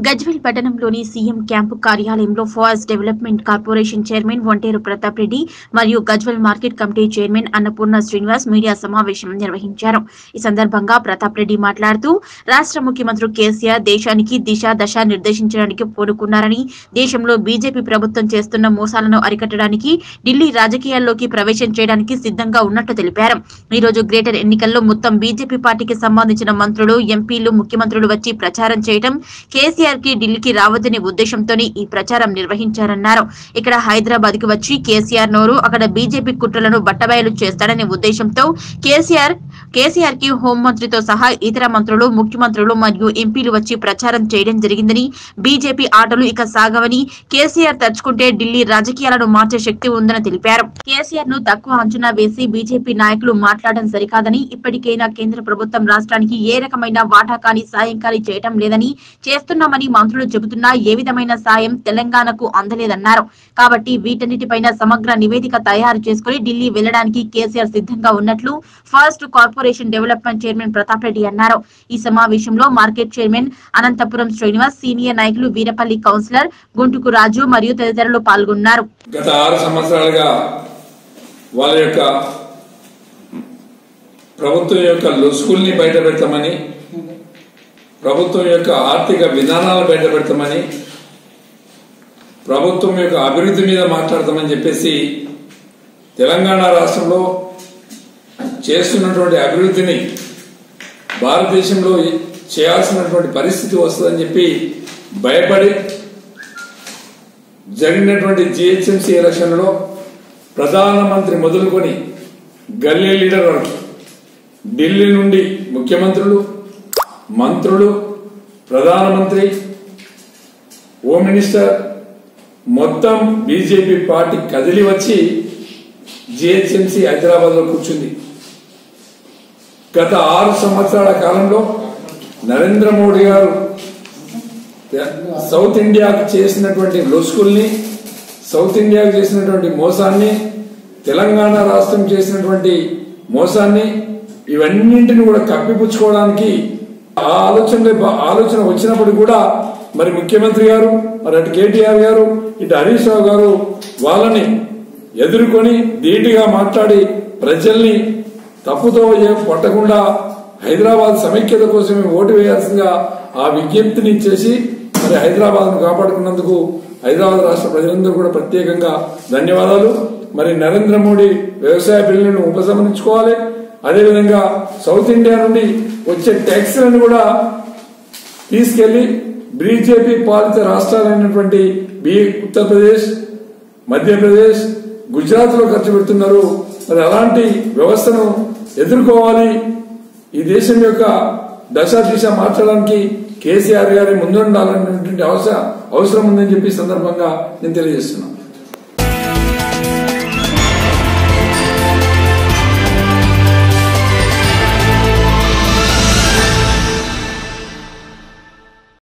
గజ్వేల్ పట్టణంలోని CM camp కార్యాలయంలో forest development corporation chairman Vanteru Pratap Reddy మరియు Gajwel market committee chairman Annapurna Srinivas media సమావేశం నిర్వహించారు ఈ సందర్భంగా ప్రతాప్ రెడ్డి మాట్లాడుతూ రాష్ట్ర ముఖ్యమంత్రి కేసీఆర్ దేశానికి దిశ దశ నిర్దేశించడానికి పూనుకున్నారని దేశంలో బీజేపీ ప్రభుత్వం చేస్తున్న మోసాలను అరికట్టడానికి ఢిల్లీ రాజకీయాల్లోకి ప్రవేశం చేయడానికి సిద్ధంగా ఉన్నట్టు తెలిపారు ఈ రోజు గ్రేటర్ ఎన్నికల్లో మొత్తం బీజేపీ పార్టీకి సంబంధించిన మంత్రులు ఎంపీలు ముఖ్యమంత్రులు వచ్చి ప్రచారం చేయడం కేసీఆర్ కి ఢిల్లీకి రావద్దనే ఉద్దేశంతోనే ఈ ప్రచారం నిర్వహించారన్నారు ఇక్కడ హైదరాబాద్ కి వచ్చి కేసీఆర్ నోరు అక్కడ బీజేపీ కుట్రలను బట్టబయలు చేస్తాడనే ఉద్దేశంతో కేసీఆర్ కేసీఆర్ కి హోంమంత్రితో సహా ఇతర మంత్రులు ముఖ్యమంత్రులు మరియు ఎంపీలు వచ్చి ప్రచారం చేయడం జరిగిందని బీజేపీ ఆటలు ఇక సాగవని కేసీఆర్ తలుచుకుంటే ఢిల్లీ రాజకీయాలను మార్చే శక్తి ఉందని తెలిపారు కేసీఆర్ ను తక్కువ అంచనా వేసి బీజేపీ నాయకులు మాట్లాడడం సరికాదని ఇప్పటికైనా కేంద్ర ప్రభుత్వం రాష్ట్రానికి ఏ రకమైన వాటా కానీ సాయం కానీ చేయటం లేదని చేస్తున్నామని మంత్రులు చెబుతున్నా ఏ విధమైన సాయం తెలంగాణకు అందలేదన్నారు కాబట్టి వీటన్నిటిపైన సమగ్ర నివేదిక తయారు చేసుకుని ఢిల్లీ వెళ్లడానికి కేసీఆర్ సిద్ధంగా ఉన్నట్లు forest corporation development chairman Pratap Reddy అన్నారు ఈ సమావేశంలో market chairman Anantapuram Srinivas senior నాయకులు వీరపల్లి కౌన్సిలర్ గుంటుకు రాజు మరియు తదితరులు పాల్గొన్నారు గత ఆరు సంవత్సరాలుగా వాళ్ళ యొక్క ప్రభుత్వం యొక్క లొసుగుల్ని బయట పెడతామని ప్రభుత్వం యొక్క ఆర్థిక విధానాలు బయట పెడతామని ప్రభుత్వం యొక్క అభివృద్ధి మీద మాట్లాడతామని చెప్పేసి తెలంగాణ రాష్ట్రంలో చేస్తున్నటువంటి అభివృద్ధిని భారతదేశంలో చేయాల్సినటువంటి పరిస్థితి వస్తుందని చెప్పి భయపడి జరిగినటువంటి జిహెచ్ఎంసీ ఎలక్షన్లో ప్రధానమంత్రి మొదలుకొని గల్లీ లీడర్ వరకు ఢిల్లీ నుండి ముఖ్యమంత్రులు మంత్రులు ప్రధానమంత్రి హోమ్ మినిస్టర్ మొత్తం బీజేపీ పార్టీ కదిలి వచ్చి జిహెచ్ఎంసీ హైదరాబాద్లో కూర్చుంది గత ఆరు సంవత్సరాల కాలంలో నరేంద్ర మోడీ గారు సౌత్ ఇండియాకు చేసినటువంటి లొసుకుల్ని సౌత్ ఇండియాకు చేసినటువంటి మోసాన్ని తెలంగాణ రాష్ట్రం చేసినటువంటి మోసాన్ని ఇవన్నింటిని కూడా కప్పిపుచ్చుకోవడానికి ఆ ఆలోచన ఆలోచన వచ్చినప్పుడు కూడా మరి ముఖ్యమంత్రి గారు మరి అటు కేటీఆర్ గారు ఇటు హరీష్ రావు గారు వాళ్ళని ఎదుర్కొని ధీటుగా మాట్లాడి ప్రజల్ని తప్పుతో పట్టకుండా హైదరాబాద్ సమైక్యత కోసమే ఓటు వేయాల్సిందిగా ఆ విజ్ఞప్తిని చేసి మరి హైదరాబాద్ ను కాపాడుకున్నందుకు హైదరాబాద్ రాష్ట్ర ప్రజలందరూ కూడా ప్రత్యేకంగా ధన్యవాదాలు మరి నరేంద్ర మోడీ వ్యవసాయ బిల్లును ఉపసంహరించుకోవాలి అదేవిధంగా సౌత్ ఇండియా నుండి వచ్చే ట్యాక్స్లను కూడా తీసుకెళ్లి బీజేపీ పాలిత రాష్ట్రాలైనటువంటి బి ఉత్తరప్రదేశ్ మధ్యప్రదేశ్ గుజరాత్ లో ఖర్చు పెడుతున్నారు మరి అలాంటి వ్యవస్థను ఎదుర్కోవాలి ఈ దేశం యొక్క దశ దిశ మార్చడానికి కేసీఆర్ గారి ముందుండాలనేటువంటి అవసరం అవసరం ఉందని చెప్పి ఈ సందర్భంగా నేను తెలియజేస్తున్నాను